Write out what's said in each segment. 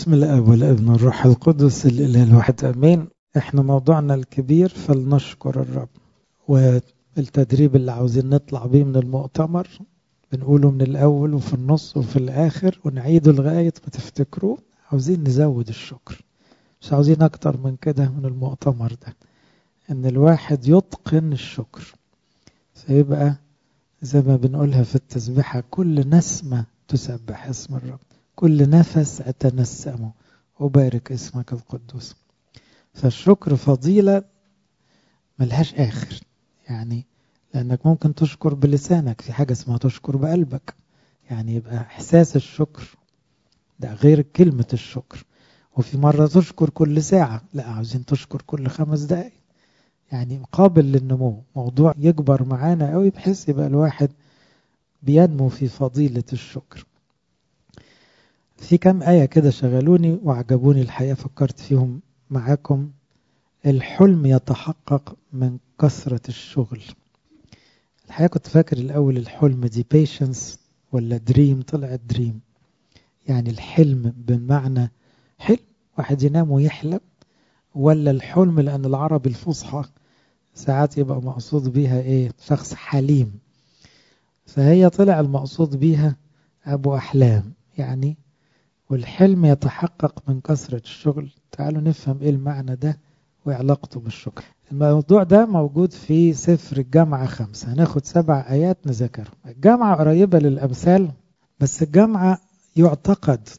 باسم الاب والابن والروح القدس الاله الواحد امين احنا موضوعنا الكبير فلنشكر الرب والتدريب اللي عاوزين نطلع بيه من المؤتمر بنقوله من الاول وفي النص وفي الاخر ونعيده لغايه ما تفتكروه عاوزين نزود الشكر مش عاوزين اكتر من كده من المؤتمر ده ان الواحد يتقن الشكر فيبقى زي ما بنقولها في التسبيحة كل نسمة تسبح اسم الرب كل نفس أتنسمه أبارك اسمك القدوس فالشكر فضيلة ملهاش آخر يعني لأنك ممكن تشكر بلسانك في حاجة اسمها تشكر بقلبك يعني يبقى إحساس الشكر ده غير كلمة الشكر وفي مرة تشكر كل ساعة لا عاوزين تشكر كل خمس دقايق يعني قابل للنمو موضوع يكبر معانا قوي بحيث يبقى الواحد بينمو في فضيلة الشكر في كم آية كده شغلوني وعجبوني الحقيقة فكرت فيهم معاكم الحلم يتحقق من كثرة الشغل الحقيقة كنت فاكر الأول الحلم دي patience ولا دريم طلعت دريم يعني الحلم بمعنى حلم واحد ينام ويحلم ولا الحلم لأن العربي الفصحى ساعات يبقى مقصود بيها ايه شخص حليم فهي طلع المقصود بيها أبو أحلام يعني والحلم يتحقق من كثرة الشغل تعالوا نفهم ايه المعنى ده وعلاقته بالشكر الموضوع ده موجود في سفر الجامعة خمسة هناخد سبع آيات نذاكرهم الجامعة قريبة للأمثال بس الجامعة يعتقد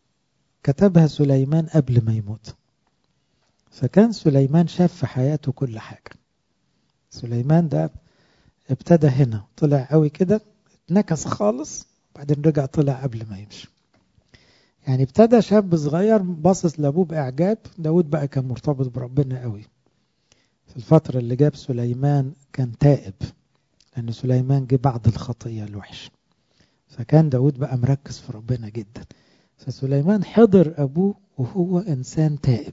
كتبها سليمان قبل ما يموت فكان سليمان شاف في حياته كل حاجة سليمان ده ابتدى هنا طلع قوي كده اتنكس خالص بعدين رجع طلع قبل ما يمشي يعني ابتدى شاب صغير باصص لابوه باعجاب داود بقى كان مرتبط بربنا قوي في الفترة اللي جاب سليمان كان تائب لأن سليمان جه بعد الخطية الوحش فكان داود بقى مركز في ربنا جدا فسليمان حضر أبوه وهو إنسان تائب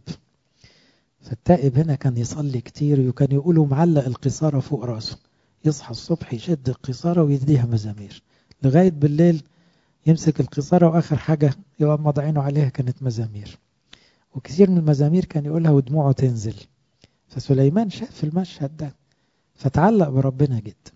فالتائب هنا كان يصلي كتير وكان يقولوا معلق القصارة فوق راسه يصحى الصبح يشد القصارة ويديها مزامير لغاية بالليل يمسك القصارة وآخر حاجة يغمض عينه عليها كانت مزامير وكثير من المزامير كان يقولها ودموعه تنزل فسليمان شاف المشهد ده فتعلق بربنا جدا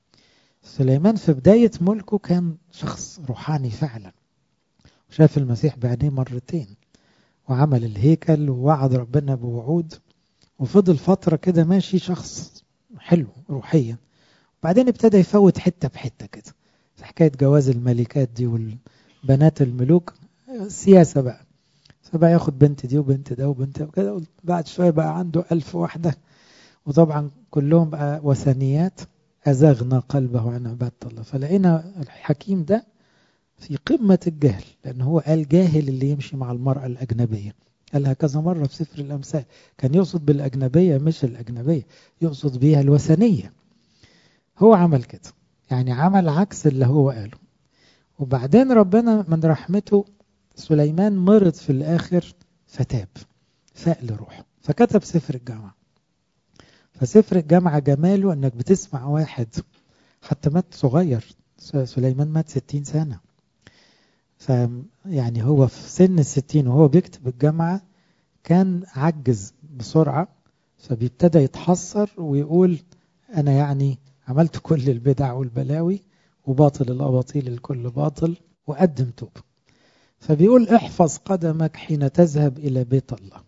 سليمان في بداية ملكه كان شخص روحاني فعلا وشاف المسيح بعينيه مرتين وعمل الهيكل ووعد ربنا بوعود وفضل فترة كده ماشي شخص حلو روحيا وبعدين ابتدى يفوت حتة بحتة كده في حكاية جواز الملكات دي والبنات الملوك سياسة بقى فبقى ياخد بنت دي وبنت ده وبنت وكده بعد شوية بقى عنده ألف واحدة وطبعا كلهم بقى وثنيات أزغنا قلبه عن عبادة الله فلقينا الحكيم ده في قمة الجهل لأن هو قال جاهل اللي يمشي مع المرأة الأجنبية قالها كذا مرة في سفر الأمثال كان يقصد بالأجنبية مش الأجنبية يقصد بيها الوثنية هو عمل كده يعني عمل عكس اللي هو قاله وبعدين ربنا من رحمته سليمان مرض في الآخر فتاب فاق لروحه فكتب سفر الجامعة فسفر الجامعة جماله أنك بتسمع واحد حتى مات صغير سليمان مات ستين سنة فيعني هو في سن الستين وهو بيكتب الجامعة كان عجز بسرعة فبيبتدى يتحسر ويقول أنا يعني عملت كل البدع والبلاوي وباطل الأباطيل الكل باطل وقدم توب فبيقول احفظ قدمك حين تذهب إلى بيت الله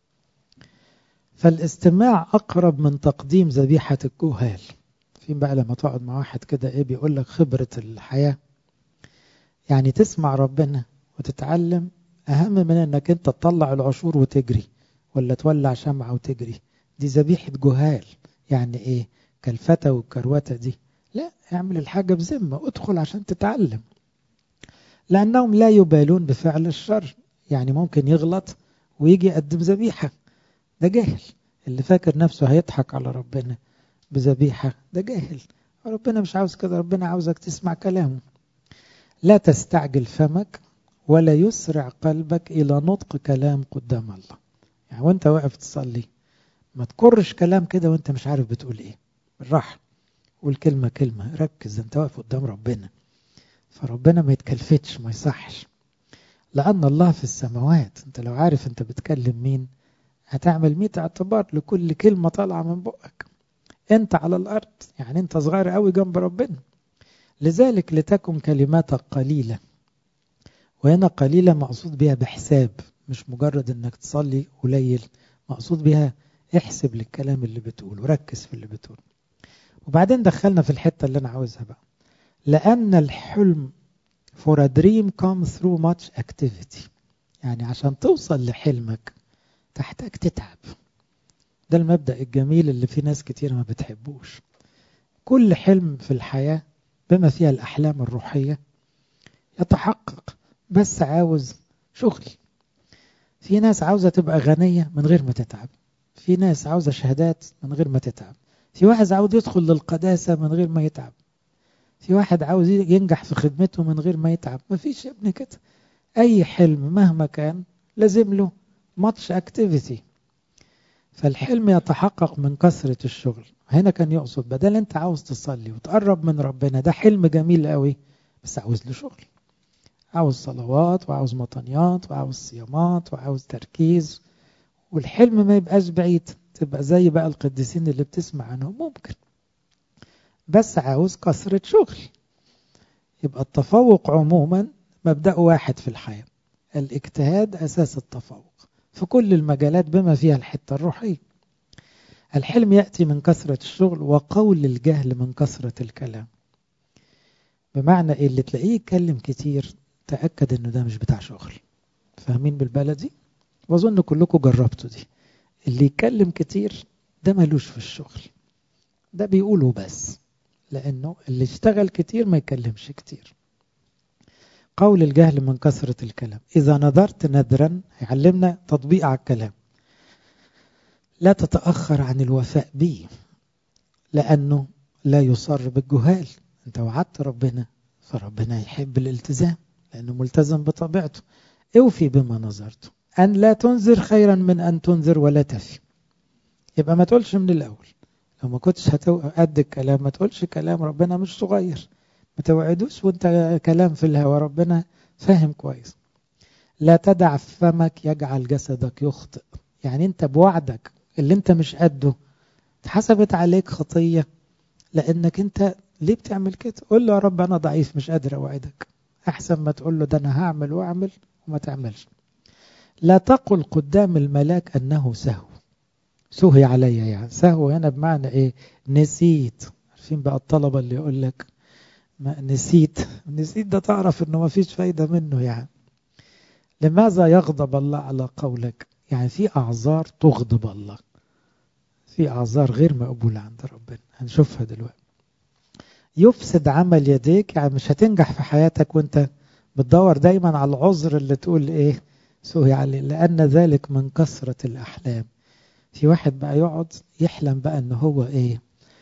فالاستماع أقرب من تقديم ذبيحة الكهال فين بقى لما تقعد مع واحد كده ايه بيقول لك خبرة الحياة يعني تسمع ربنا وتتعلم أهم من أنك أنت تطلع العشور وتجري ولا تولع شمعة وتجري دي ذبيحة جهال يعني إيه كالفتى والكروتة دي لا اعمل الحاجة بذمة ادخل عشان تتعلم لأنهم لا يبالون بفعل الشر يعني ممكن يغلط ويجي يقدم ذبيحة ده جاهل اللي فاكر نفسه هيضحك على ربنا بذبيحة ده جاهل ربنا مش عاوز كده ربنا عاوزك تسمع كلامه لا تستعجل فمك ولا يسرع قلبك إلى نطق كلام قدام الله يعني وانت واقف تصلي ما تكرش كلام كده وانت مش عارف بتقول ايه بالراحة قول كلمة كلمة ركز انت واقف قدام ربنا فربنا ما يتكلفتش ما يصحش لأن الله في السماوات أنت لو عارف أنت بتكلم مين هتعمل ميت اعتبار لكل كلمة طالعة من بقك أنت على الأرض يعني أنت صغير قوي جنب ربنا لذلك لتكن كلماتك قليلة وهنا قليلة مقصود بها بحساب مش مجرد أنك تصلي قليل مقصود بها احسب للكلام اللي بتقوله ركز في اللي بتقوله وبعدين دخلنا في الحتة اللي أنا عاوزها بقى لأن الحلم for a dream come through much activity يعني عشان توصل لحلمك تحتاج تتعب ده المبدأ الجميل اللي في ناس كتير ما بتحبوش كل حلم في الحياة بما فيها الأحلام الروحية يتحقق بس عاوز شغل في ناس عاوزة تبقى غنية من غير ما تتعب في ناس عاوزة شهادات من غير ما تتعب في واحد عاوز يدخل للقداسة من غير ما يتعب في واحد عاوز ينجح في خدمته من غير ما يتعب ما فيش يا ابني كده أي حلم مهما كان لازم له ماتش اكتيفيتي فالحلم يتحقق من كثرة الشغل هنا كان يقصد بدل انت عاوز تصلي وتقرب من ربنا ده حلم جميل قوي بس عاوز له شغل عاوز صلوات وعاوز مطنيات وعاوز صيامات وعاوز تركيز والحلم ما يبقاش بعيد تبقى زي بقى القديسين اللي بتسمع عنهم ممكن بس عاوز كثرة شغل يبقى التفوق عموما مبدأ واحد في الحياة الاجتهاد أساس التفوق في كل المجالات بما فيها الحتة الروحية الحلم يأتي من كثرة الشغل وقول الجهل من كثرة الكلام بمعنى إيه اللي تلاقيه يتكلم كتير تأكد إنه ده مش بتاع شغل فاهمين بالبلدي وأظن كلكم جربتوا دي اللي يتكلم كتير ده ملوش في الشغل ده بيقوله بس لأنه اللي اشتغل كتير ما يكلمش كتير قول الجهل من كثرة الكلام إذا نظرت ندرا يعلمنا تطبيق على الكلام لا تتأخر عن الوفاء به لأنه لا يصر بالجهال أنت وعدت ربنا فربنا يحب الالتزام لأنه ملتزم بطبيعته اوفي بما نظرته أن لا تنذر خيرا من أن تنذر ولا تفي يبقى ما تقولش من الأول لو ما كنتش قد الكلام ما تقولش كلام ربنا مش صغير ما توعدوش وانت كلام في الهوى ربنا فاهم كويس لا تدع فمك يجعل جسدك يخطئ يعني انت بوعدك اللي انت مش قده اتحسبت عليك خطية لانك انت ليه بتعمل كده قول له يا رب انا ضعيف مش قادر اوعدك احسن ما تقول له ده انا هعمل واعمل وما تعملش لا تقل قدام الملاك انه سهو سهي علي يعني سهو هنا بمعنى ايه نسيت عارفين بقى الطلبة اللي يقول لك ما نسيت نسيت ده تعرف انه ما فيش فايدة منه يعني لماذا يغضب الله على قولك يعني في اعذار تغضب الله في اعذار غير مقبولة عند ربنا هنشوفها دلوقتي يفسد عمل يديك يعني مش هتنجح في حياتك وانت بتدور دايما على العذر اللي تقول ايه سوي عليه لان ذلك من كثرة الاحلام في واحد بقى يقعد يحلم بقى ان هو ايه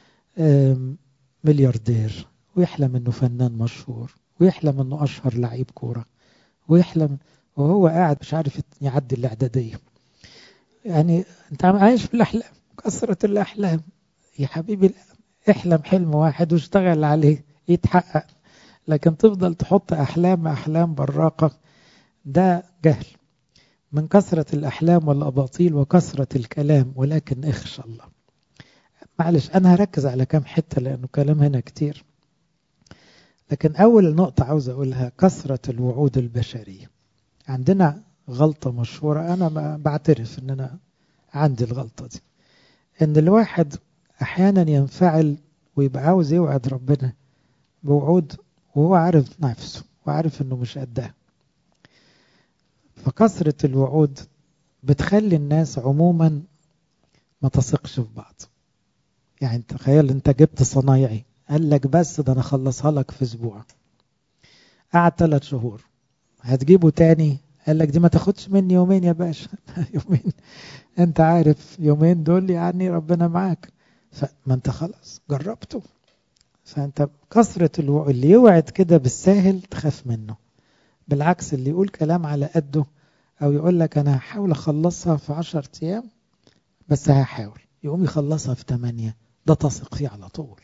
ملياردير ويحلم انه فنان مشهور ويحلم انه اشهر لعيب كورة ويحلم وهو قاعد مش عارف يعدي الاعدادية يعني انت عايش في الاحلام كثرة الاحلام يا حبيبي احلم حلم واحد واشتغل عليه يتحقق لكن تفضل تحط احلام احلام براقة ده جهل من كثرة الأحلام والأباطيل وكثرة الكلام ولكن اخشى الله معلش أنا هركز على كام حتة لأنه كلام هنا كتير لكن أول نقطة عاوز أقولها كثرة الوعود البشرية عندنا غلطة مشهورة أنا بعترف أن أنا عندي الغلطة دي أن الواحد أحيانا ينفعل ويبقى عاوز يوعد ربنا بوعود وهو عارف نفسه وعارف أنه مش قدها فكثرة الوعود بتخلي الناس عموما ما تثقش في بعض يعني تخيل انت جبت صنايعي قال لك بس ده انا اخلصها لك في اسبوع قعد ثلاث شهور هتجيبه تاني قال لك دي ما تاخدش مني يومين يا باشا يومين انت عارف يومين دول يعني ربنا معاك فما انت خلاص جربته فانت كثرة الوعود اللي يوعد كده بالساهل تخاف منه بالعكس اللي يقول كلام على قده او يقول لك انا هحاول اخلصها في عشر ايام بس هحاول يقوم يخلصها في ثمانية ده تثق فيه على طول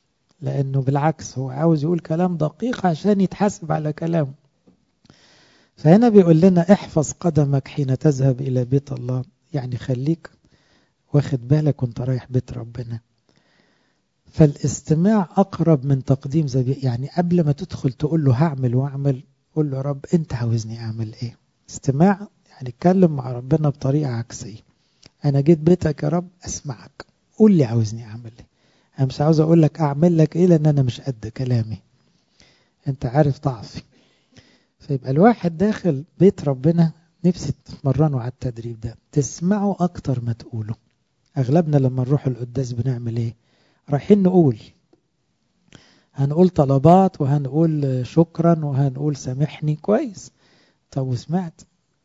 لانه بالعكس هو عاوز يقول كلام دقيق عشان يتحاسب على كلامه فهنا بيقول لنا احفظ قدمك حين تذهب إلى بيت الله يعني خليك واخد بالك وانت رايح بيت ربنا فالاستماع أقرب من تقديم ذبيحة يعني قبل ما تدخل تقول له هعمل واعمل قول له رب انت عاوزني اعمل ايه استماع يعني اتكلم مع ربنا بطريقة عكسية انا جيت بيتك يا رب اسمعك قول لي عاوزني اعمل ايه انا مش عاوز اقول لك اعمل لك ايه لان انا مش قد كلامي انت عارف ضعفي فيبقى الواحد داخل بيت ربنا نفسي تتمرنوا على التدريب ده تسمعوا اكتر ما تقولوا اغلبنا لما نروح القداس بنعمل ايه رايحين نقول هنقول طلبات وهنقول شكرا وهنقول سامحني كويس طب وسمعت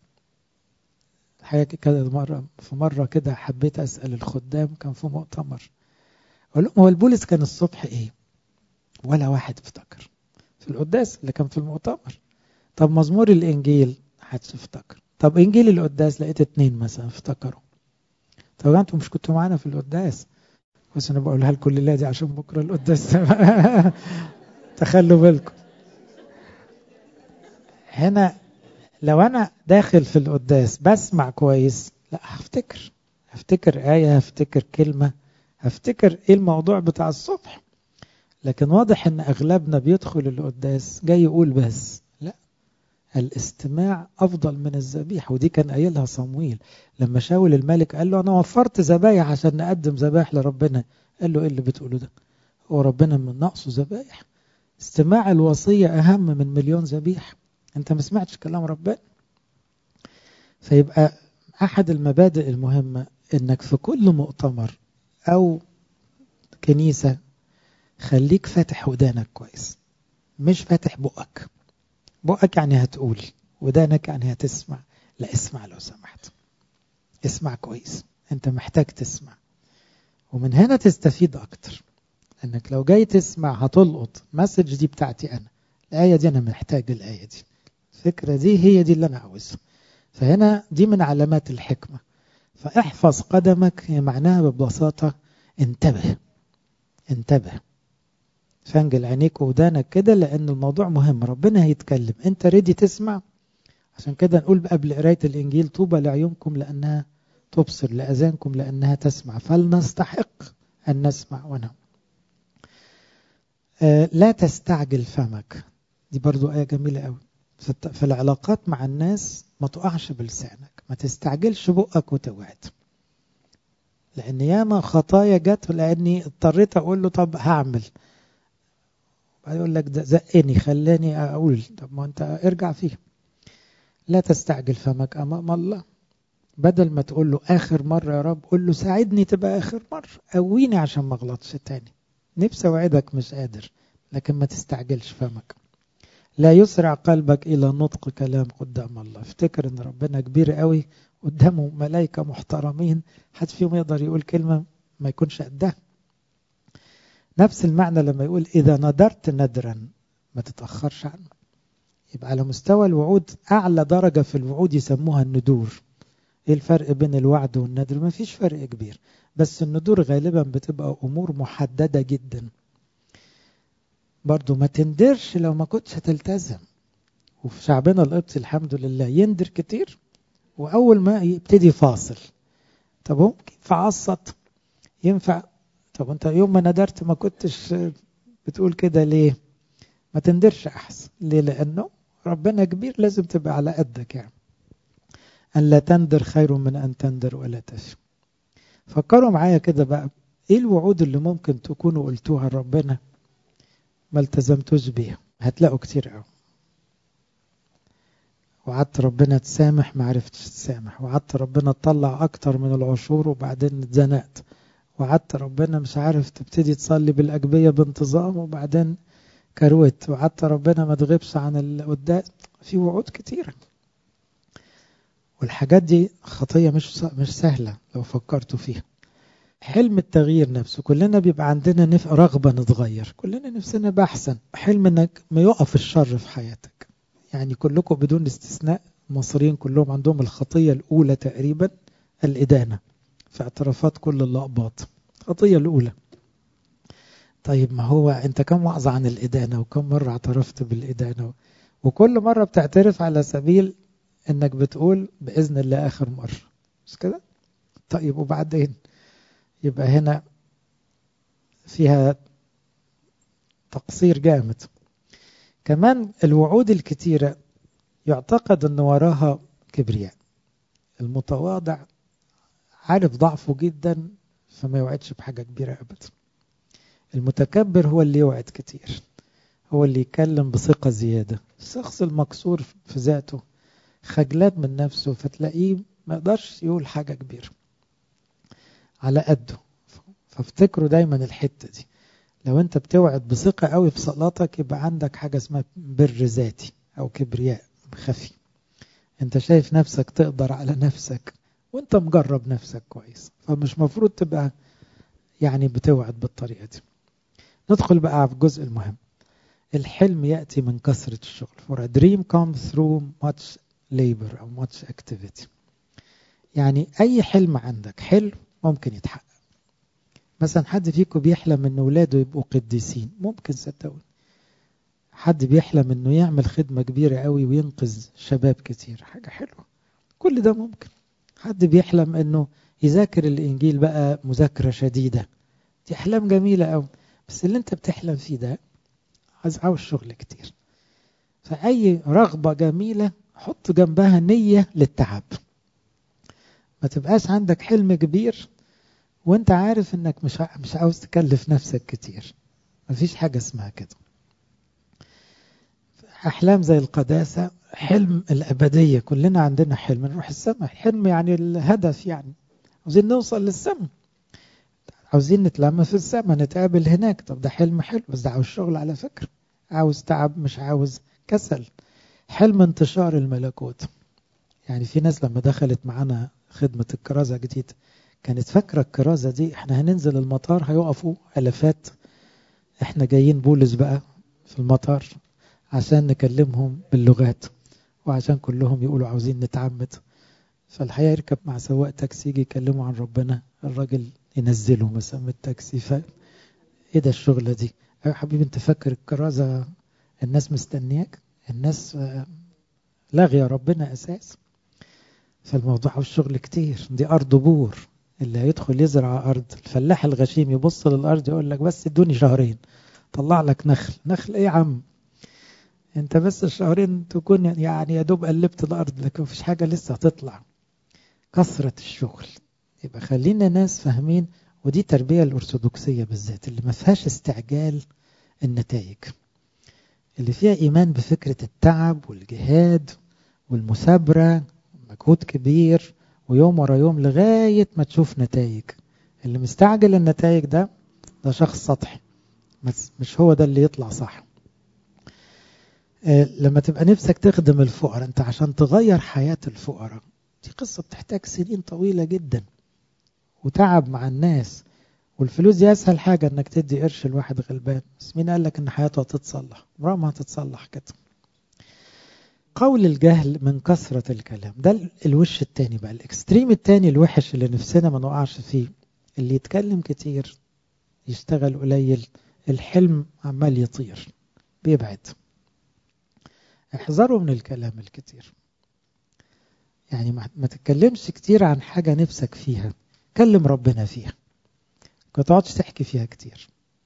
حاجة كده مرة في مرة كده حبيت أسأل الخدام كان في مؤتمر أقول لهم هو البولس كان الصبح إيه ولا واحد افتكر في القداس اللي كان في المؤتمر طب مزمور الإنجيل محدش افتكر طب إنجيل القداس لقيت اتنين مثلا افتكروا طب أنتم مش كنتوا معانا في القداس بس أنا بقولها لكل الله دي عشان بكرة القداس تخلوا بالكم هنا لو أنا داخل في القداس بسمع كويس لا هفتكر هفتكر آية هفتكر كلمة هفتكر إيه الموضوع بتاع الصبح لكن واضح ان اغلبنا بيدخل القداس جاي يقول بس لا الاستماع افضل من الذبيحه ودي كان قايلها صمويل لما شاول الملك قال له انا وفرت ذبايح عشان نقدم ذبايح لربنا قال له ايه اللي بتقوله ده هو ربنا من نقصه ذبايح استماع الوصيه اهم من مليون ذبيحه انت ما سمعتش كلام ربنا فيبقى احد المبادئ المهمه انك في كل مؤتمر او كنيسه خليك فاتح ودانك كويس مش فاتح بقك بقك يعني هتقول ودانك يعني هتسمع لا اسمع لو سمحت اسمع كويس انت محتاج تسمع ومن هنا تستفيد اكتر انك لو جاي تسمع هتلقط مسج دي بتاعتي انا الايه دي انا محتاج الايه دي الفكره دي هي دي اللي انا عاوزها فهنا دي من علامات الحكمه فاحفظ قدمك هي معناها ببساطه انتبه انتبه فانجل عينيك ودانك كده لان الموضوع مهم ربنا هيتكلم انت ريدي تسمع عشان كده نقول قبل قرايه الانجيل طوبى لعيونكم لانها تبصر لاذانكم لانها تسمع فلنستحق ان نسمع ونعم آه لا تستعجل فمك دي برضو آية جميلة قوي في العلاقات مع الناس ما تقعش بلسانك ما تستعجلش بقك وتوعد لأن ياما خطايا جت لأني اضطريت أقول له طب هعمل بعد يقول لك زقني خلاني اقول طب ما انت ارجع فيه لا تستعجل فمك امام الله بدل ما تقول له اخر مره يا رب قول له ساعدني تبقى اخر مره قويني عشان ما اغلطش تاني نفسي اوعدك مش قادر لكن ما تستعجلش فمك لا يسرع قلبك الى نطق كلام قدام الله افتكر ان ربنا كبير قوي قدامه ملائكه محترمين حد فيهم يقدر يقول كلمه ما يكونش قدها نفس المعنى لما يقول إذا ندرت ندرا ما تتأخرش عنه يبقى على مستوى الوعود أعلى درجة في الوعود يسموها الندور إيه الفرق بين الوعد والندر ما فيش فرق كبير بس الندور غالبا بتبقى أمور محددة جدا برضو ما تندرش لو ما كنتش هتلتزم وفي شعبنا القبطي الحمد لله يندر كتير وأول ما يبتدي فاصل طب ممكن فعصت ينفع طب انت يوم ما ندرت ما كنتش بتقول كده ليه ما تندرش احسن ليه لانه ربنا كبير لازم تبقى على قدك يعني ان لا تندر خير من ان تندر ولا تشي فكروا معايا كده بقى ايه الوعود اللي ممكن تكونوا قلتوها لربنا ما التزمتوش بيها هتلاقوا كتير قوي وعدت ربنا تسامح ما عرفتش تسامح وعدت ربنا تطلع اكتر من العشور وبعدين اتزنقت وعدت ربنا مش عارف تبتدي تصلي بالأجبية بانتظام وبعدين كروت وعدت ربنا ما تغيبش عن القداس في وعود كتيرة والحاجات دي خطية مش مش سهلة لو فكرتوا فيها حلم التغيير نفسه كلنا بيبقى عندنا نف... رغبة نتغير كلنا نفسنا نبقى أحسن حلم إنك ما يقف الشر في حياتك يعني كلكم بدون استثناء المصريين كلهم عندهم الخطية الأولى تقريبا الإدانة في اعترافات كل الأقباط الخطية الأولى طيب ما هو أنت كم وعظ عن الإدانة وكم مرة اعترفت بالإدانة وكل مرة بتعترف على سبيل انك بتقول بإذن الله آخر مرة مش كده طيب وبعدين يبقى هنا فيها تقصير جامد كمان الوعود الكتيرة يعتقد أن وراها كبرياء المتواضع عارف ضعفه جدا فما يوعدش بحاجة كبيرة أبدا المتكبر هو اللي يوعد كتير هو اللي يتكلم بثقة زيادة الشخص المكسور في ذاته خجلان من نفسه فتلاقيه ما يقدرش يقول حاجة كبيرة على قده فافتكروا دايما الحتة دي لو انت بتوعد بثقة قوي في صلاتك يبقى عندك حاجة اسمها بر ذاتي او كبرياء خفي انت شايف نفسك تقدر على نفسك وانت مجرب نفسك كويس فمش مفروض تبقى يعني بتوعد بالطريقة دي ندخل بقى في الجزء المهم الحلم يأتي من كثرة الشغل for a dream comes through much labor أو much activity يعني أي حلم عندك حلو ممكن يتحقق مثلا حد فيكم بيحلم ان ولاده يبقوا قديسين ممكن صدقوني حد بيحلم انه يعمل خدمة كبيرة قوي وينقذ شباب كتير حاجة حلوة كل ده ممكن حد بيحلم انه يذاكر الانجيل بقى مذاكرة شديدة دي احلام جميلة قوي بس اللي انت بتحلم فيه ده عايز عاوز شغل كتير فأي رغبة جميلة حط جنبها نية للتعب ما تبقاش عندك حلم كبير وانت عارف انك مش مش عاوز تكلف نفسك كتير مفيش حاجة اسمها كده أحلام زي القداسة حلم الأبدية كلنا عندنا حلم نروح السماء حلم يعني الهدف يعني عاوزين نوصل للسماء عاوزين نتلم في السماء نتقابل هناك طب ده حلم حلو بس ده عاوز شغل على فكرة عاوز تعب مش عاوز كسل حلم انتشار الملكوت يعني في ناس لما دخلت معانا خدمة الكرازة جديد كانت فاكرة الكرازة دي احنا هننزل المطار هيقفوا ألفات احنا جايين بولس بقى في المطار عشان نكلمهم باللغات وعشان كلهم يقولوا عاوزين نتعمد فالحقيقة يركب مع سواق تاكسي يجي يكلموا عن ربنا الراجل ينزله مثلا من التاكسي ف ايه ده الشغلة دي يا حبيبي انت فاكر الكرازة الناس مستنياك الناس لاغية ربنا اساس فالموضوع والشغل كتير دي ارض بور اللي هيدخل يزرع ارض الفلاح الغشيم يبص للارض يقول لك بس ادوني شهرين طلع لك نخل نخل ايه يا عم انت بس الشهرين تكون يعني يا دوب قلبت الارض لكن مفيش حاجه لسه هتطلع كثره الشغل يبقى خلينا ناس فاهمين ودي تربيه الارثوذكسيه بالذات اللي ما فيهاش استعجال النتائج اللي فيها ايمان بفكره التعب والجهاد والمثابره مجهود كبير ويوم ورا يوم لغايه ما تشوف نتائج اللي مستعجل النتائج ده ده شخص سطحي مش هو ده اللي يطلع صح لما تبقى نفسك تخدم الفقراء انت عشان تغير حياة الفقراء دي قصة بتحتاج سنين طويلة جدا وتعب مع الناس والفلوس دي اسهل حاجة انك تدي قرش لواحد غلبان بس مين قال لك ان حياته هتتصلح عمرها ما هتتصلح كده قول الجهل من كثرة الكلام ده الوش التاني بقى الاكستريم التاني الوحش اللي نفسنا ما نقعش فيه اللي يتكلم كتير يشتغل قليل الحلم عمال يطير بيبعد احذروا من الكلام الكتير يعني ما تتكلمش كتير عن حاجة نفسك فيها كلم ربنا فيها ما تقعدش تحكي فيها كتير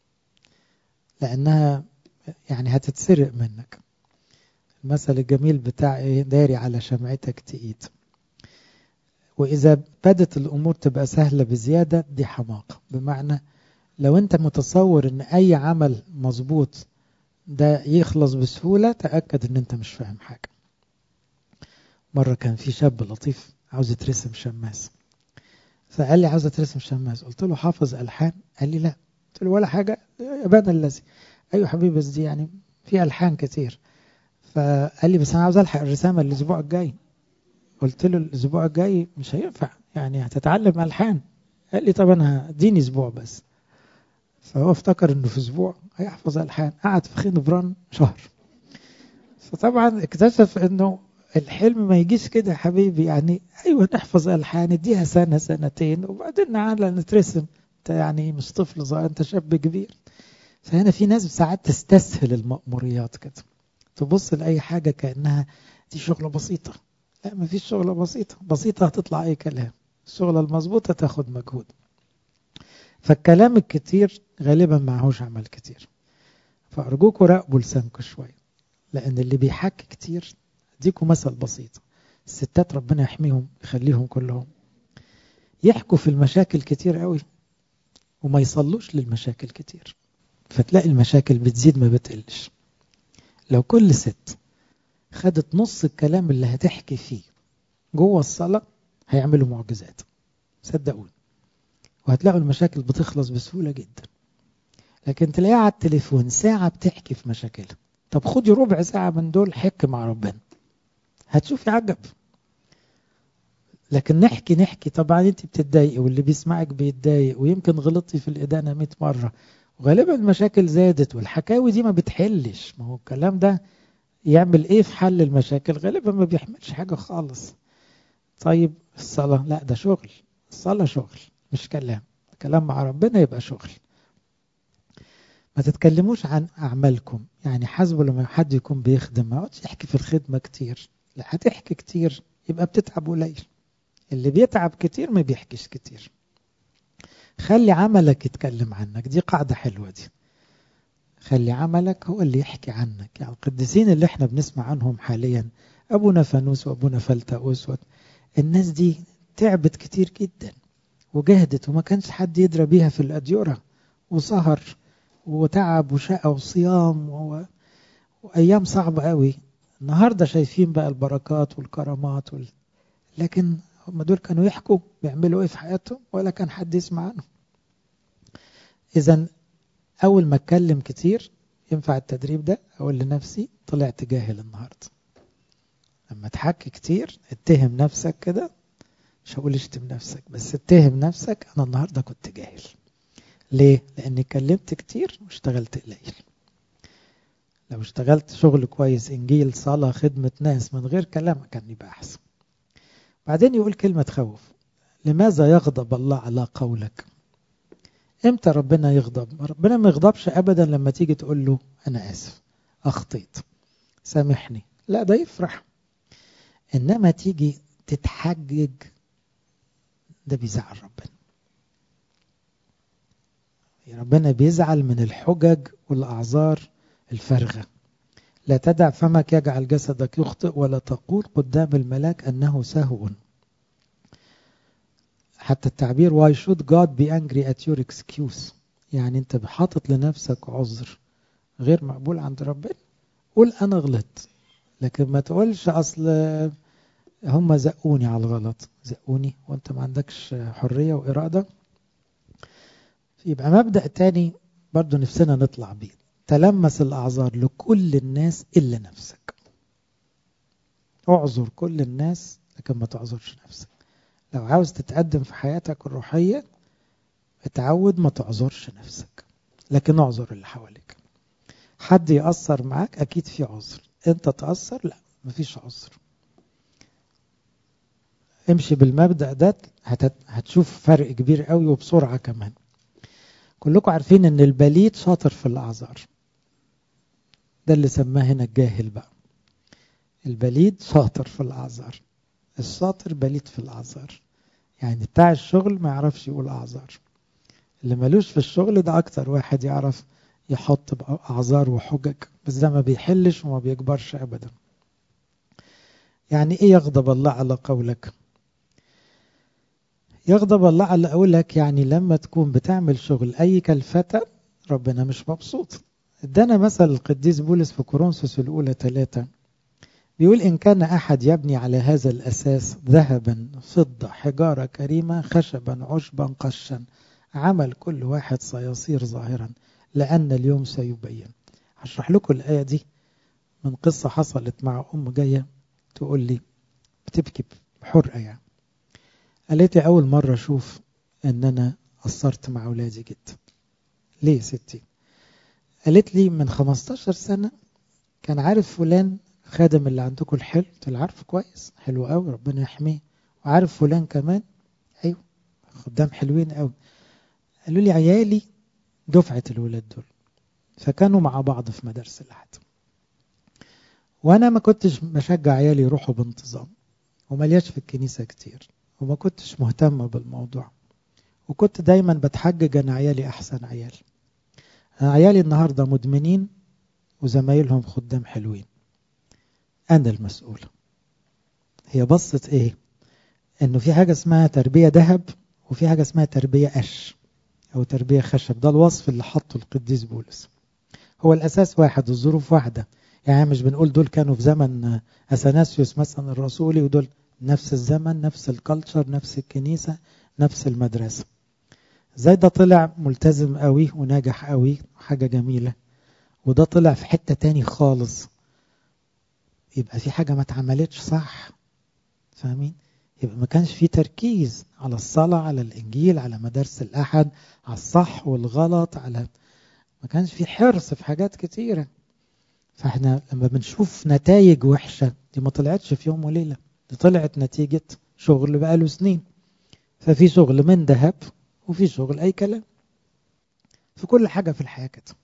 لأنها يعني هتتسرق منك المثل الجميل بتاع ايه داري على شمعتك تقيد وإذا بدت الأمور تبقى سهلة بزيادة دي حماقة بمعنى لو أنت متصور أن أي عمل مظبوط ده يخلص بسهولة تأكد ان انت مش فاهم حاجة مرة كان في شاب لطيف عاوز يترسم شماس فقال لي عاوز اترسم شماس قلت له حافظ ألحان قال لي لا قلت له ولا حاجة يبان الذي ايوه حبيبي بس دي يعني في ألحان كتير فقال لي بس انا عاوز الحق الرسامة الاسبوع الجاي قلت له الاسبوع الجاي مش هينفع يعني هتتعلم ألحان قال لي طب انا اديني اسبوع بس فهو افتكر انه في اسبوع هيحفظ الحان قعد في خنبران شهر فطبعا اكتشف انه الحلم ما يجيش كده يا حبيبي يعني ايوه نحفظ الحان اديها سنه سنتين وبعدين تعالى نترسم انت يعني مش طفل صغير انت شاب كبير فهنا في ناس ساعات تستسهل المأموريات كده تبص لأي حاجة كأنها دي شغلة بسيطة لا ما فيش شغلة بسيطة بسيطة هتطلع أي كلام الشغلة المظبوطة تاخد مجهود فالكلام الكتير غالبا معهوش عمل كتير فأرجوكوا راقبوا لسانكم شوية لأن اللي بيحكي كتير أديكم مثل بسيط الستات ربنا يحميهم يخليهم كلهم يحكوا في المشاكل كتير قوي وما يصلوش للمشاكل كتير فتلاقي المشاكل بتزيد ما بتقلش لو كل ست خدت نص الكلام اللي هتحكي فيه جوه الصلاة هيعملوا معجزات صدقوني وهتلاقوا المشاكل بتخلص بسهولة جدا لكن تلاقيها على التليفون ساعة بتحكي في مشاكلها طب خدي ربع ساعة من دول حك مع ربنا هتشوفي عجب لكن نحكي نحكي طبعا انت بتتضايقي واللي بيسمعك بيتضايق ويمكن غلطتي في الإدانة 100 مرة وغالبا المشاكل زادت والحكاوي دي ما بتحلش ما هو الكلام ده يعمل ايه في حل المشاكل غالبا ما بيحملش حاجة خالص طيب الصلاة لا ده شغل الصلاة شغل مش كلام كلام مع ربنا يبقى شغل ما تتكلموش عن أعمالكم يعني حسبوا لما حد يكون بيخدم ما اقعدش يحكي في الخدمة كتير لا هتحكي كتير يبقى بتتعب قليل اللي بيتعب كتير ما بيحكيش كتير خلي عملك يتكلم عنك دي قاعدة حلوة دي خلي عملك هو اللي يحكي عنك يعني القديسين اللي احنا بنسمع عنهم حاليا أبونا فانوس وأبونا فلتأوس الناس دي تعبت كتير جدا وجهدت وما كانش حد يدرى بيها في الأديرة وسهر وتعب وشقى وصيام و... وأيام صعبة قوي النهاردة شايفين بقى البركات والكرامات وال... لكن هم دول كانوا يحكوا بيعملوا ايه في حياتهم ولا كان حد يسمع عنهم اذا اول ما اتكلم كتير ينفع التدريب ده اقول لنفسي طلعت جاهل النهارده لما تحكي كتير اتهم نفسك كده مش هقول اشتم نفسك بس اتهم نفسك انا النهارده كنت جاهل ليه لاني اتكلمت كتير واشتغلت قليل لو اشتغلت شغل كويس انجيل صلاه خدمه ناس من غير كلام كان يبقى احسن بعدين يقول كلمة تخوف لماذا يغضب الله على قولك امتى ربنا يغضب ربنا ما يغضبش ابدا لما تيجي تقول له انا اسف اخطيت سامحني لا ده يفرح انما تيجي تتحجج ده بيزعل ربنا ربنا بيزعل من الحجج والاعذار الفارغه لا تدع فمك يجعل جسدك يخطئ ولا تقول قدام الملاك أنه سهو حتى التعبير why should God be angry at your excuse يعني انت بحاطط لنفسك عذر غير مقبول عند ربنا قول انا غلطت لكن ما تقولش اصل هم زقوني على الغلط زقوني وانت ما عندكش حرية وإرادة يبقى مبدأ تاني برضو نفسنا نطلع بيه تلمس الأعذار لكل الناس إلا نفسك اعذر كل الناس لكن ما تعذرش نفسك لو عاوز تتقدم في حياتك الروحية اتعود ما تعذرش نفسك لكن اعذر اللي حواليك حد يأثر معاك أكيد في عذر أنت تأثر لا مفيش عذر امشي بالمبدأ ده هتشوف فرق كبير قوي وبسرعة كمان كلكم عارفين ان البليد شاطر في الأعذار ده اللي سماه هنا الجاهل بقى البليد شاطر في الأعذار الشاطر بليد في الأعذار يعني بتاع الشغل ما يعرفش يقول أعذار اللي ملوش في الشغل ده أكتر واحد يعرف يحط أعذار وحجج بس ده ما بيحلش وما بيكبرش أبدا يعني إيه يغضب الله على قولك يغضب الله على قولك يعني لما تكون بتعمل شغل أي كلفتة ربنا مش مبسوط ادانا مثل القديس بولس في كورنثوس الأولى ثلاثة بيقول إن كان أحد يبني على هذا الأساس ذهبا فضة حجارة كريمة خشبا عشبا قشا عمل كل واحد سيصير ظاهرا لأن اليوم سيبين هشرح لكم الآية دي من قصة حصلت مع أم جاية تقول لي بتبكي بحرقة يعني قالت لي أول مرة أشوف إن أنا قصرت مع أولادي جدا ليه ستي قالت لي من 15 سنة كان عارف فلان خادم اللي عندكم الحلو قلت له عارف كويس حلو قوي ربنا يحميه وعارف فلان كمان ايوه خدام حلوين قوي قالوا لي عيالي دفعة الولاد دول فكانوا مع بعض في مدارس الأحد وانا ما كنتش بشجع عيالي يروحوا بانتظام وملياش في الكنيسة كتير وما كنتش مهتمة بالموضوع وكنت دايما بتحجج انا عيالي احسن عيال أنا عيالي النهاردة مدمنين وزمايلهم خدام حلوين انا المسؤول هي بصت ايه انه في حاجة اسمها تربية ذهب وفي حاجة اسمها تربية قش او تربية خشب ده الوصف اللي حطه القديس بولس هو الاساس واحد الظروف واحدة يعني مش بنقول دول كانوا في زمن اثناسيوس مثلا الرسولي ودول نفس الزمن نفس الكالتشر نفس الكنيسة نفس المدرسة زي ده طلع ملتزم قوي وناجح قوي حاجة جميلة وده طلع في حتة تاني خالص يبقى في حاجة ما اتعملتش صح فاهمين يبقى ما كانش في تركيز على الصلاة على الإنجيل على مدارس الأحد على الصح والغلط على ما كانش في حرص في حاجات كتيرة فاحنا لما بنشوف نتائج وحشة دي ما طلعتش في يوم وليلة دي طلعت نتيجة شغل بقاله سنين ففي شغل من ذهب وفي شغل أي كلام في كل حاجة في الحياة كده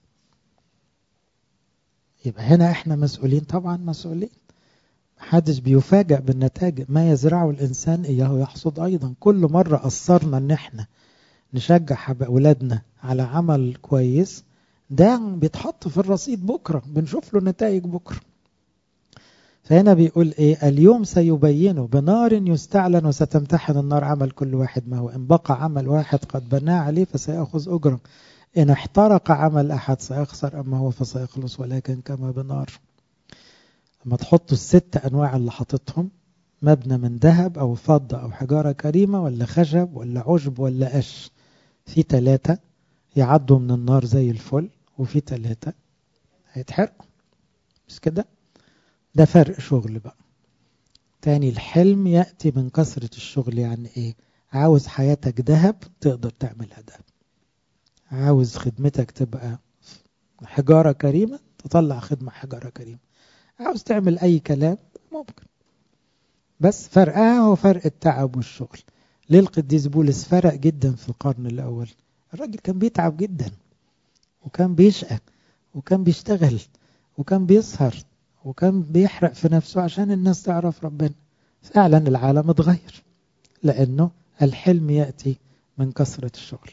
يبقى هنا احنا مسؤولين طبعا مسؤولين محدش بيفاجأ بالنتائج ما يزرعه الإنسان إياه يحصد أيضا كل مرة قصرنا إن احنا نشجع أولادنا على عمل كويس ده بيتحط في الرصيد بكرة بنشوف له نتائج بكرة فهنا بيقول ايه اليوم سيبينه بنار يستعلن وستمتحن النار عمل كل واحد ما هو ان بقى عمل واحد قد بناه عليه فسيأخذ أجرا إن احترق عمل أحد سيخسر أما هو فسيخلص ولكن كما بنار لما تحطوا الست أنواع اللي حاططهم مبنى من ذهب أو فضة أو حجارة كريمة ولا خشب ولا عشب ولا قش في ثلاثة يعدوا من النار زي الفل وفي ثلاثة هيتحرقوا مش كده ده فرق شغل بقى تاني الحلم يأتي من كثرة الشغل يعني ايه عاوز حياتك ذهب تقدر تعملها ذهب عاوز خدمتك تبقى حجارة كريمة تطلع خدمة حجارة كريمة عاوز تعمل أي كلام ممكن بس فرقها هو فرق التعب والشغل ليه القديس بولس فرق جدا في القرن الأول الراجل كان بيتعب جدا وكان بيشقى وكان بيشتغل وكان بيسهر وكان بيحرق في نفسه عشان الناس تعرف ربنا فعلا العالم اتغير لأنه الحلم يأتي من كثرة الشغل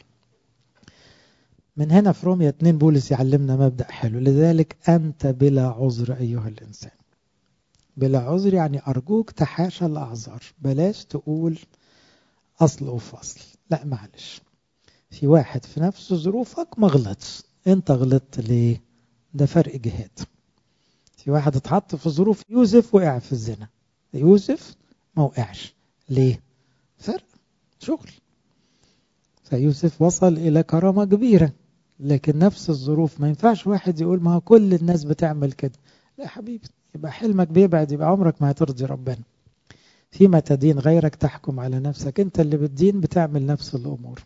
من هنا في رومية 2 بولس يعلمنا مبدأ حلو لذلك أنت بلا عذر أيها الإنسان بلا عذر يعني أرجوك تحاشى الأعذار بلاش تقول أصل وفصل لا معلش في واحد في نفس ظروفك ما غلطش انت غلطت ليه ده فرق جهاد في واحد اتحط في ظروف يوسف وقع في الزنا يوسف ما وقعش ليه فرق شغل فيوسف وصل إلى كرامة كبيرة لكن نفس الظروف ما ينفعش واحد يقول ما هو كل الناس بتعمل كده لا يا حبيبي يبقى حلمك بيبعد يبقى عمرك ما هترضي ربنا فيما تدين غيرك تحكم على نفسك انت اللي بتدين بتعمل نفس الأمور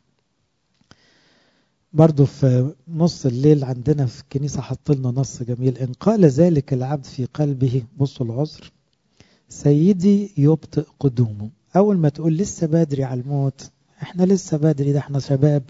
برضو في نص الليل عندنا في الكنيسة حط لنا نص جميل إن قال ذلك العبد في قلبه بصوا العذر سيدي يبطئ قدومه أول ما تقول لسه بدري على الموت احنا لسه بدري ده احنا شباب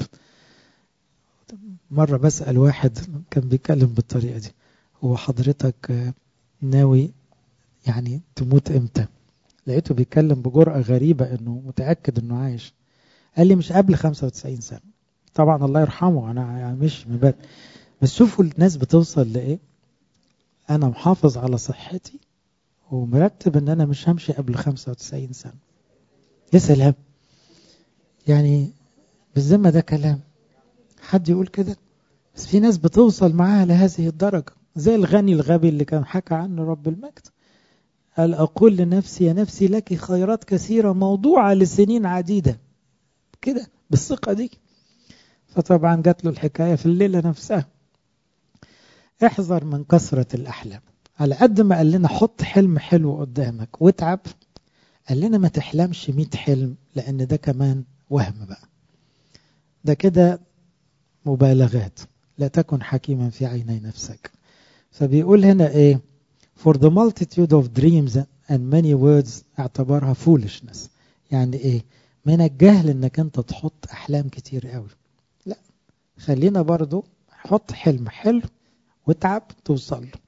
مرة بسأل واحد كان بيتكلم بالطريقة دي هو حضرتك ناوي يعني تموت امتى لقيته بيتكلم بجرأة غريبة انه متأكد انه عايش قال لي مش قبل 95 سنة طبعا الله يرحمه انا يعني مش من باب بس شوفوا الناس بتوصل لايه انا محافظ على صحتي ومرتب ان انا مش همشي قبل 95 سنة يا سلام يعني بالذمة ده كلام حد يقول كده بس في ناس بتوصل معاها لهذه الدرجة زي الغني الغبي اللي كان حكى عنه رب المجد قال أقول لنفسي يا نفسي لك خيرات كثيرة موضوعة لسنين عديدة كده بالثقة دي فطبعا جات له الحكاية في الليلة نفسها احذر من كثرة الأحلام على قد ما قال لنا حط حلم حلو قدامك واتعب قال لنا ما تحلمش 100 حلم لأن ده كمان وهم بقى ده كده مبالغات لا تكن حكيما في عيني نفسك فبيقول هنا ايه for the multitude of dreams and many words اعتبرها foolishness يعني ايه من الجهل انك انت تحط احلام كتير قوي لا خلينا برضو حط حلم حلو واتعب توصل له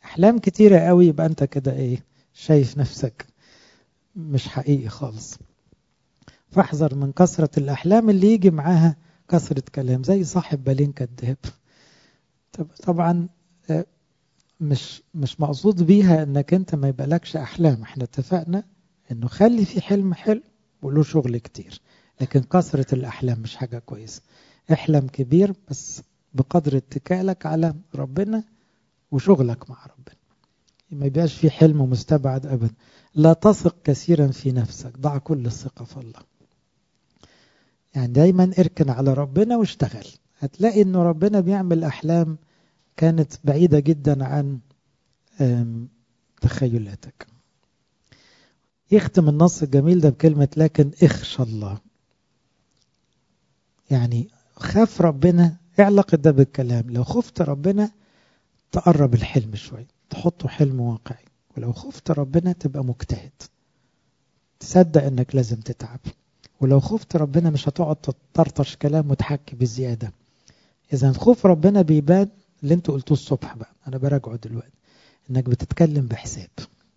أحلام كتيرة قوي يبقى أنت كده إيه شايف نفسك مش حقيقي خالص فاحذر من كثرة الأحلام اللي يجي معاها كثرة كلام زي صاحب بالين كذاب طبعا مش مش مقصود بيها انك انت ما يبقالكش احلام احنا اتفقنا انه خلي في حلم حلو وله شغل كتير لكن كثرة الاحلام مش حاجة كويسة احلم كبير بس بقدر اتكالك على ربنا وشغلك مع ربنا ما يبقاش في حلم مستبعد ابدا لا تثق كثيرا في نفسك ضع كل الثقة في الله يعني دايما اركن على ربنا واشتغل هتلاقي انه ربنا بيعمل احلام كانت بعيدة جدا عن تخيلاتك يختم النص الجميل ده بكلمة لكن اخشى الله يعني خاف ربنا ايه علاقة ده بالكلام لو خفت ربنا تقرب الحلم شوي تحطه حلم واقعي ولو خفت ربنا تبقى مجتهد تصدق انك لازم تتعب ولو خفت ربنا مش هتقعد تطرطش كلام وتحكي بزيادة إذا خوف ربنا بيبان اللي انتوا قلتوه الصبح بقى أنا براجعه دلوقتي إنك بتتكلم بحساب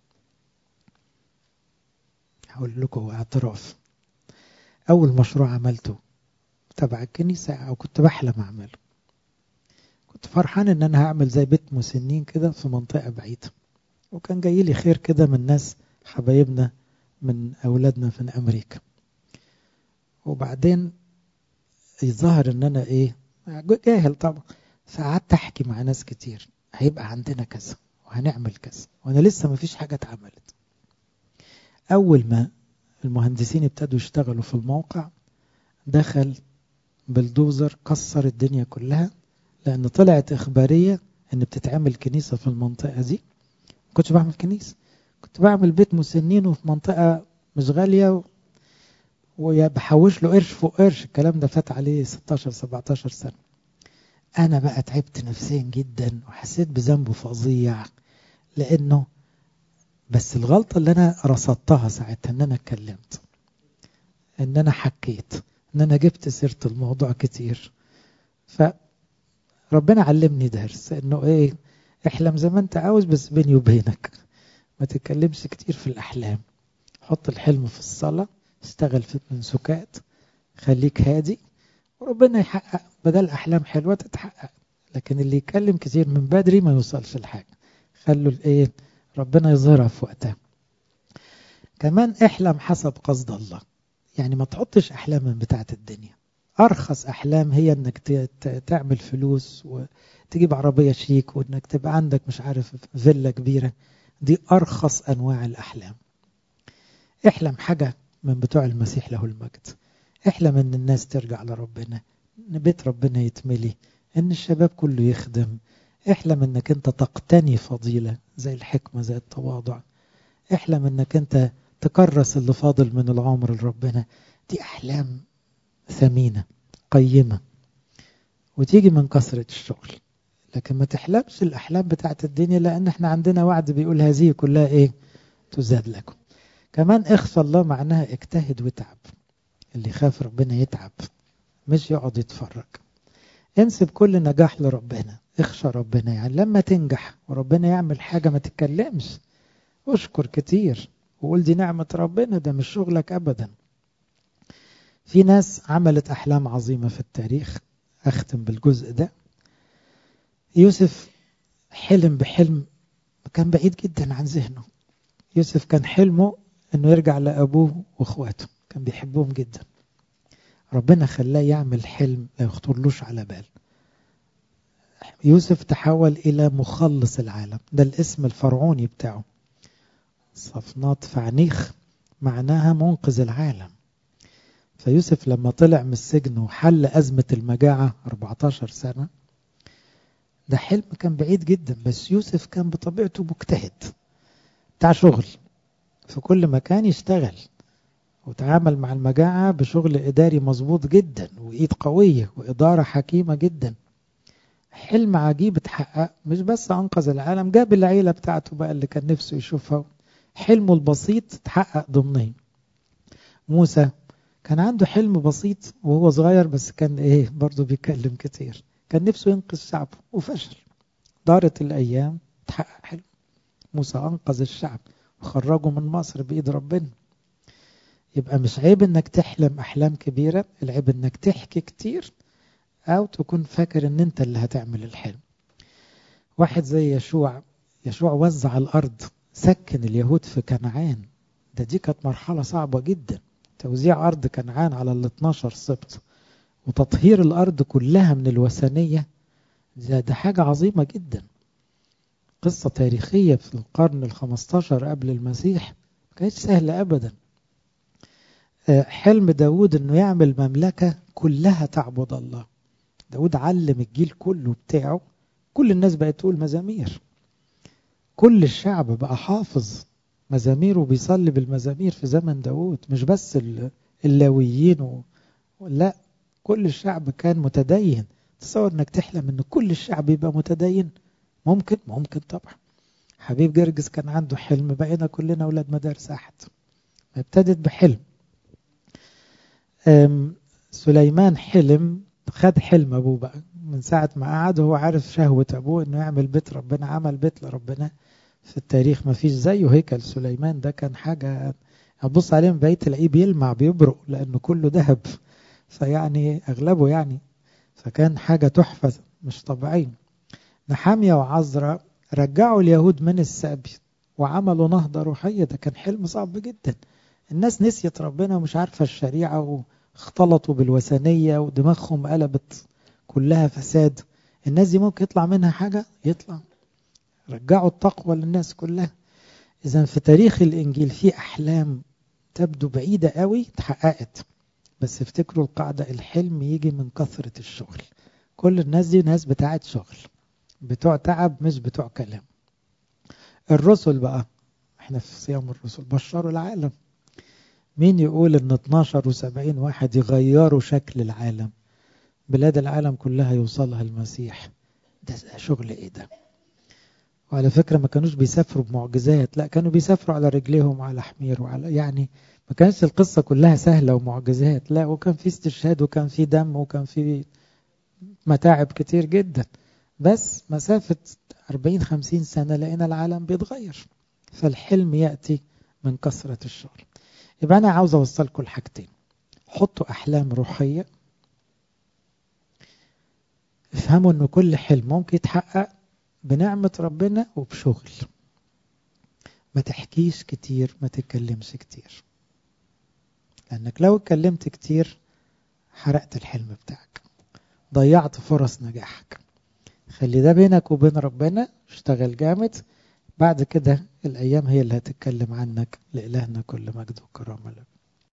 هقول لكم اعتراف أول مشروع عملته تبع الكنيسة أو كنت بحلم أعمله كنت فرحان إن أنا هعمل زي بيت مسنين كده في منطقة بعيدة وكان جاي لي خير كده من ناس حبايبنا من أولادنا في أمريكا وبعدين يظهر ان انا ايه جاهل طبعا فقعدت احكي مع ناس كتير هيبقى عندنا كذا وهنعمل كذا وانا لسه ما فيش حاجه اتعملت اول ما المهندسين ابتدوا يشتغلوا في الموقع دخل بلدوزر كسر الدنيا كلها لان طلعت اخباريه ان بتتعمل كنيسه في المنطقه دي ما كنتش بعمل كنيسه كنت بعمل بيت مسنين وفي منطقه مش غاليه وبحوش له قرش فوق قرش الكلام ده فات عليه 16 17 سنة أنا بقى تعبت نفسيا جدا وحسيت بذنبه فظيع لأنه بس الغلطة اللي أنا رصدتها ساعتها إن أنا اتكلمت إن أنا حكيت إن أنا جبت سيرة الموضوع كتير فربنا علمني درس إنه إيه احلم زي ما أنت عاوز بس بيني وبينك ما تتكلمش كتير في الأحلام حط الحلم في الصلاة اشتغل في المنسوكات خليك هادي وربنا يحقق بدل أحلام حلوة تتحقق لكن اللي يتكلم كتير من بدري ما يوصلش لحاجة خلوا الايه ربنا يظهرها في وقتها كمان احلم حسب قصد الله يعني ما تحطش أحلام من بتاعة الدنيا أرخص أحلام هي أنك تعمل فلوس وتجيب عربية شيك وأنك تبقى عندك مش عارف فيلا كبيرة دي أرخص أنواع الأحلام احلم حاجة من بتوع المسيح له المجد احلم ان الناس ترجع لربنا ان بيت ربنا يتملي ان الشباب كله يخدم احلم انك انت تقتني فضيلة زي الحكمة زي التواضع احلم انك انت تكرس اللي فاضل من العمر لربنا دي احلام ثمينة قيمة وتيجي من كثرة الشغل لكن ما تحلمش الاحلام بتاعت الدنيا لان احنا عندنا وعد بيقول هذه كلها ايه تزاد لكم كمان اخفى الله معناها اجتهد وتعب اللي يخاف ربنا يتعب مش يقعد يتفرج انسب كل نجاح لربنا اخشى ربنا يعني لما تنجح وربنا يعمل حاجة ما تتكلمش اشكر كتير وقول دي نعمة ربنا ده مش شغلك أبدا في ناس عملت أحلام عظيمة في التاريخ أختم بالجزء ده يوسف حلم بحلم كان بعيد جدا عن ذهنه يوسف كان حلمه انه يرجع لابوه واخواته كان بيحبهم جدا ربنا خلاه يعمل حلم لا يخطرلوش على بال يوسف تحول الى مخلص العالم ده الاسم الفرعوني بتاعه صفنات فعنيخ معناها منقذ العالم فيوسف لما طلع من السجن وحل أزمة المجاعة 14 سنة ده حلم كان بعيد جدا بس يوسف كان بطبيعته مجتهد بتاع شغل في كل مكان يشتغل وتعامل مع المجاعة بشغل إداري مظبوط جدا وإيد قوية وإدارة حكيمة جدا حلم عجيب اتحقق مش بس أنقذ العالم جاب العيلة بتاعته بقى اللي كان نفسه يشوفها حلمه البسيط اتحقق ضمنه موسى كان عنده حلم بسيط وهو صغير بس كان ايه برضه بيتكلم كتير كان نفسه ينقذ شعبه وفشل دارت الأيام تحقق حلم موسى أنقذ الشعب وخرجه من مصر بإيد ربنا يبقى مش عيب انك تحلم أحلام كبيرة العيب انك تحكي كتير أو تكون فاكر ان انت اللي هتعمل الحلم واحد زي يشوع يشوع وزع الأرض سكن اليهود في كنعان ده دي كانت مرحلة صعبة جدا توزيع أرض كنعان على ال 12 سبط وتطهير الأرض كلها من الوثنية ده, ده حاجة عظيمة جدا قصة تاريخية في القرن الخمستاشر قبل المسيح ما كانتش سهلة أبدا حلم داود أنه يعمل مملكة كلها تعبد الله داود علم الجيل كله بتاعه كل الناس بقت تقول مزامير كل الشعب بقى حافظ مزامير وبيصلي بالمزامير في زمن داود مش بس اللاويين و... لا كل الشعب كان متدين تصور انك تحلم ان كل الشعب يبقى متدين ممكن ممكن طبعا حبيب جرجس كان عنده حلم بقينا كلنا اولاد مدارس احد ابتدت بحلم سليمان حلم خد حلم ابوه بقى من ساعة ما قعد وهو عارف شهوة ابوه انه يعمل بيت ربنا عمل بيت لربنا في التاريخ ما فيش زيه هيكل سليمان ده كان حاجة هتبص عليه من بعيد تلاقيه بيلمع بيبرق لانه كله ذهب فيعني اغلبه يعني فكان حاجة تحفة مش طبيعية نحامية وعزرا رجعوا اليهود من السبي وعملوا نهضة روحية ده كان حلم صعب جدا الناس نسيت ربنا ومش عارفة الشريعة واختلطوا بالوثنية ودماغهم قلبت كلها فساد الناس دي ممكن يطلع منها حاجة يطلع رجعوا التقوى للناس كلها إذا في تاريخ الإنجيل في أحلام تبدو بعيدة قوي اتحققت بس افتكروا القاعدة الحلم يجي من كثرة الشغل كل الناس دي ناس بتاعت شغل بتوع تعب مش بتوع كلام الرسل بقى احنا في صيام الرسل بشروا العالم مين يقول ان 12 و70 واحد يغيروا شكل العالم بلاد العالم كلها يوصلها المسيح ده شغل ايه ده وعلى فكرة ما كانوش بيسافروا بمعجزات لا كانوا بيسافروا على رجليهم وعلى حمير وعلى يعني ما كانتش القصة كلها سهلة ومعجزات لا وكان في استشهاد وكان في دم وكان في متاعب كتير جدا بس مسافة 40 50 سنة لقينا العالم بيتغير فالحلم يأتي من كثرة الشغل يبقى أنا عاوز أوصلكم لحاجتين حطوا أحلام روحية افهموا أن كل حلم ممكن يتحقق بنعمة ربنا وبشغل ما تحكيش كتير ما تتكلمش كتير لأنك لو اتكلمت كتير حرقت الحلم بتاعك ضيعت فرص نجاحك خلي ده بينك وبين ربنا اشتغل جامد بعد كده الأيام هي اللي هتتكلم عنك لإلهنا كل مجد وكرامة له